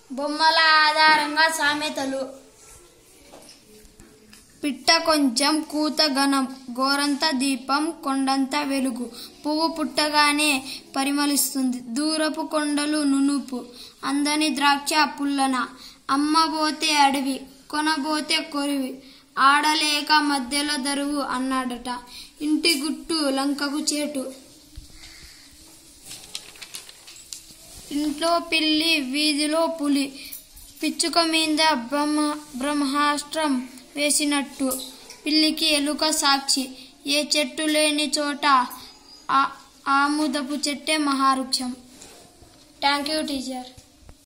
బొమ్మల ఆధారంగా సామెతలు పిట్ట కొంచెం కూత ఘనం గోరంత దీపం కొండంత వెలుగు పువ్వు పుట్టగానే పరిమళిస్తుంది దూరపు కొండలు నునుపు అందని ద్రాక్ష పుల్లన అమ్మబోతే అడవి కొనబోతే కొరివి ఆడలేక మధ్యలో దరువు అన్నాడట ఇంటి గుట్టు లంకకు చేటు ఇంట్లో పిల్లి వీధిలో పులి పిచ్చుక మీద బ్రహ్మ బ్రహ్మాస్త్రం వేసినట్టు పిల్లికి ఎలుక సాక్షి ఏ చెట్టు లేని చోట ఆ- ఆముదపు చెట్టే మహావృక్షం థ్యాంక్ యూ టీచర్